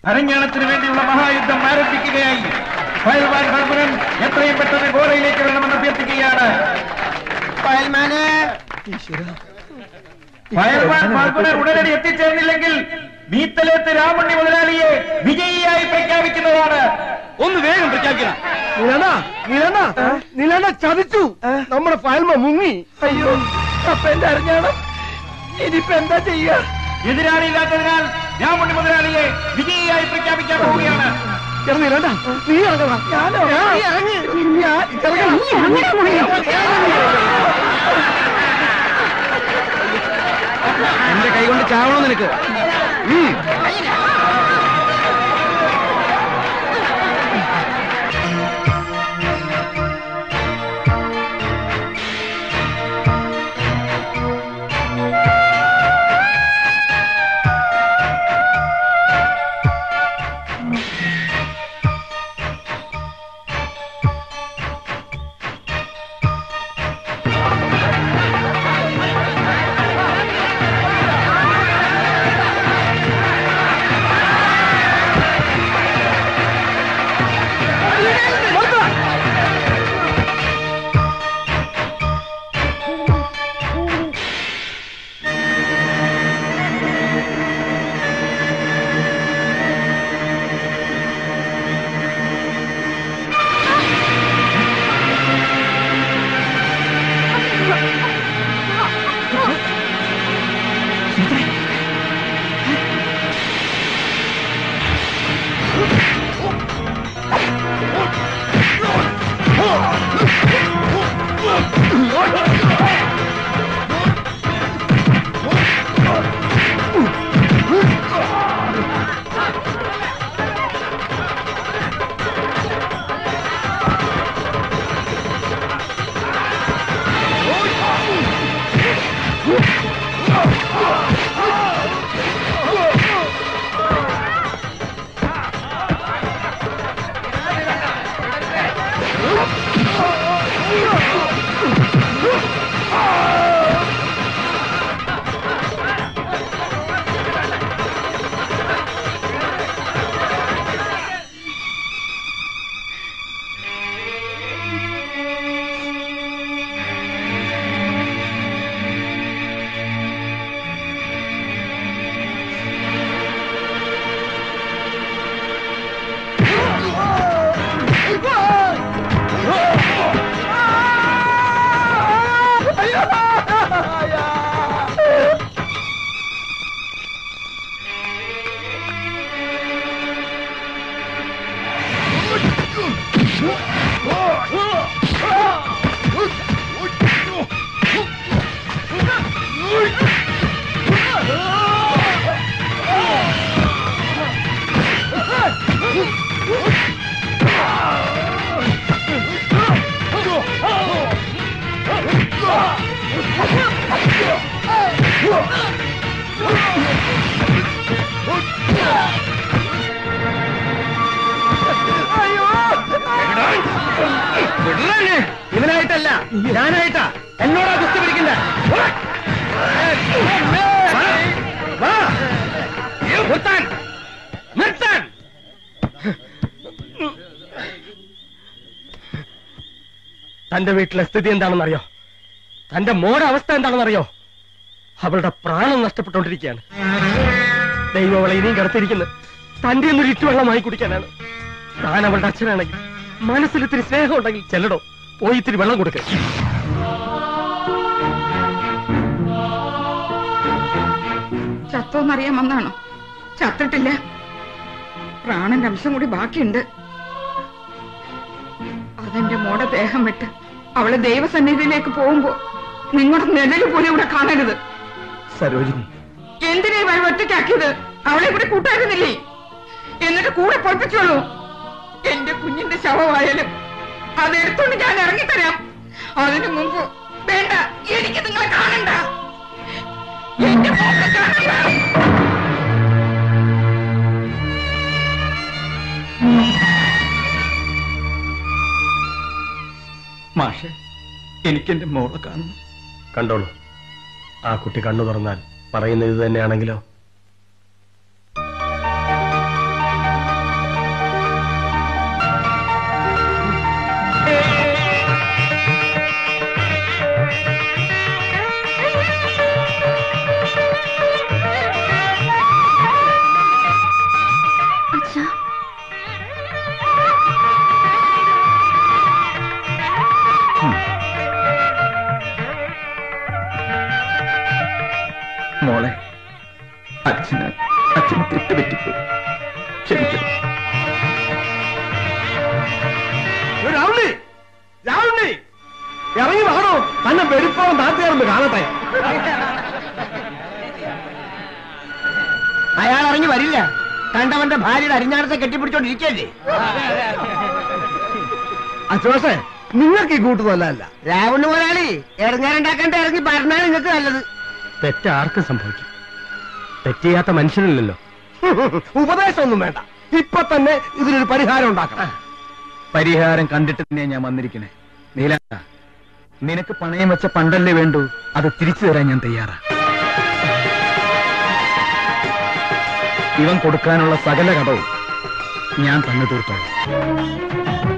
അരങ്ങാണത്തിന് വേണ്ടിയുള്ള മഹായുദ്ധം ആരംഭിക്കുകയായി ഫയൽവാൻ ഹർബുരൻ എത്രയും പെട്ടെന്ന് ഗോളയിലേക്ക് വരണമെന്ന് അഭ്യർത്ഥിക്കുകയാണ് ഫയൽവാൻ ഹർബുരൻ ഉടനടി എത്തിച്ചേർന്നില്ലെങ്കിൽ മീത്തലേത്ത് രാമണ്ണി മുതലാളിയെ വിജയിയായി പ്രഖ്യാപിക്കുന്നതാണ് ഒന്ന് വേഗം പ്രഖ്യാപിക്കണം നിലണ നിലണ നിലണ ചതിച്ചു നമ്മുടെ ഫയൽമ മുങ്ങി അയ്യോ അപ്പൊ എന്റെ അറിഞ്ഞാണ് ഇനിയിപ്പോ എന്താ ചെയ്യാ എതിരാളിയില്ലാത്തതിനാൽ രാമണ്ണി മുതലാളിയെ വിജയിയായി പ്രഖ്യാപിക്കാൻ പോവുകയാണ് നിലണ്ട നീ ഇറങ്ങണ ഞാനോ നീ ഇറങ്ങി ഞാൻ ഇറങ്ങണം. എന്റെ കൈ കൊണ്ട് ചാവണോ നിനക്ക് ഇവനായിട്ടല്ല ഞാനായിട്ടാ എന്നോടാ കുസ്തി പിടിക്കണ്ട നിർത്താൻ നിർത്താൻ തന്റെ വീട്ടിലെ സ്ഥിതി എന്താണെന്നറിയോ തന്റെ മോടെ അവസ്ഥ എന്താണെന്നറിയോ അവളുടെ പ്രാണം നഷ്ടപ്പെട്ടുകൊണ്ടിരിക്കുകയാണ് ദൈവം അവളെ ഇനിയും കിടത്തിയിരിക്കുന്നത് തന്റെ ഒന്നൊരു ഇട്ടുവെള്ളമായി കുടിക്കാനാണ് താൻ അവളുടെ അച്ഛനാണെങ്കിൽ മനസ്സിൽ ഇത്തിരി സ്നേഹം ഉണ്ടെങ്കിൽ ചെല്ലടോ പോയി ഇത്തിരി വെള്ളം കൊടുക്കുക ചത്തോന്നറിയാൻ വന്നാണോ ചത്തിട്ടില്ല പ്രാണന്റെ അംശം കൂടി ബാക്കിയുണ്ട് അതെന്റെ മോടെ ദേഹം വിട്ട് അവളെ ദൈവസന്നിധിയിലേക്ക് പോകുമ്പോ നിങ്ങളുടെ നിഴല് പോലും ഇവിടെ കാണരുത് സരോജിനി എന്തിനാ ഇവൾ ഒറ്റയ്ക്കാക്കിയത് അവളെ കൂടി കൂട്ടായിരുന്നില്ലേ എന്നിട്ട് കൂടെ പൊറപ്പിച്ചോളൂ എന്റെ കുഞ്ഞിന്റെ ശവമായാലും അതെടുത്തോണ്ട് ഞാൻ ഇറങ്ങിത്തരാം അതിനു മുമ്പ് വേണ്ട എനിക്ക് നിങ്ങളെ കാണണ്ട എന്റെ മോളെ കാണണ്ട മാഷെ എനിക്കെന്റെ മോളെ കാണണം കണ്ടോളൂ ആ കുട്ടി കണ്ണു തുറന്നാൽ പറയുന്നത് ഇത് തന്നെയാണെങ്കിലോ സർ മോളെ അച്ഛന് അച്ഛന് തെറ്റുപറ്റിപ്പോയി ക്ഷമിക്കണം രാവുണ്ണി രാവുണ്ണി ഇറങ്ങി വാടോ തന്നെ വെടിപ്പോളം താത്തുകാരുണ്ട് കാണട്ടെ അയാൾ ഇറങ്ങി വരില്ല കണ്ടവന്റെ ഭാര്യയുടെ അരിഞ്ഞാണത്തെ കെട്ടിപ്പിടിച്ചോണ്ടിരിക്കല്ലേ അച്ചോഷേ നിങ്ങൾക്ക് ഈ കൂട്ട് നല്ലതല്ല രാവണ മുതലാളി ഇറങ്ങാനുണ്ടാക്കണ്ട ഇറങ്ങി പറഞ്ഞാൽ നിങ്ങൾക്ക് നല്ലത് തെറ്റ് ആർക്കും സംഭവിക്കും തെറ്റ് ചെയ്യാത്ത മനുഷ്യനില്ലല്ലോ ഉപദേശമൊന്നും വേണ്ട ഇപ്പൊ തന്നെ ഇതിനൊരു പരിഹാരം ഉണ്ടാക്കണം പരിഹാരം കണ്ടിട്ട് തന്നെ ഞാൻ വന്നിരിക്കണേ നീല നിനക്ക് പണയം വെച്ച പണ്ടല്ലേ വേണ്ടു അത് തിരിച്ചു തരാൻ ഞാൻ തയ്യാറാ ഇവൻ കൊടുക്കാനുള്ള സകല കടവും ഞാൻ തന്നെ തീർത്തോളാം